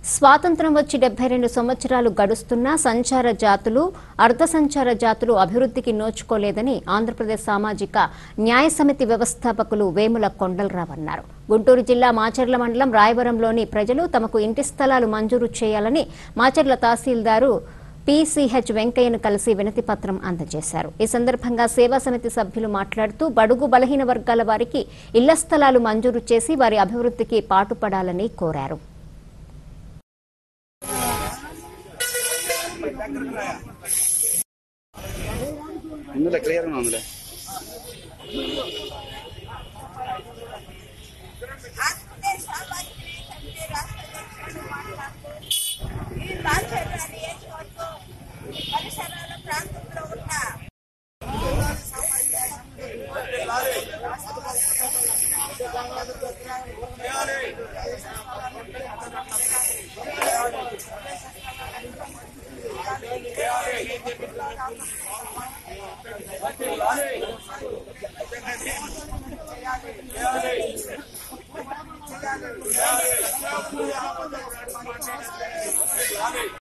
స్వాతంత్రం వచ్చి డెబ్బై రెండు సంవత్సరాలు గడుస్తున్నా సంచార జాతులు అర్ధ సంచార జాతులు అభివృద్ధికి నోచుకోలేదని ఆంధ్రప్రదేశ్ సామాజిక న్యాయ సమితి వ్యవస్థాపకులు వేముల కొండలరావు అన్నారు గుంటూరు జిల్లా మాచర్ల మండలం రాయవరంలోని ప్రజలు తమకు ఇంటి స్థలాలు మంజూరు చేయాలని మాచర్ల తహసీల్దారు పీసీహెచ్ వెంకయ్యను కలిసి వినతి పత్రం అందజేశారు ఈ సందర్భంగా సేవా సమితి సభ్యులు మాట్లాడుతూ బడుగు బలహీన వర్గాల వారికి ఇళ్ల స్థలాలు మంజూరు చేసి వారి అభివృద్ధికి పాటుపడాలని కోరారు ఉందిలే క్లియర్గా ఉందిలే ఆంధ్రప్రదేశ్ సామాజిక సమితి రాష్ట్ర అధ్యక్షుడు మాట్లాడుతూ ఈ రాజ్యాంగ నియోజకవర్గం పరిసరాల ప్రాంతంలో ఉన్న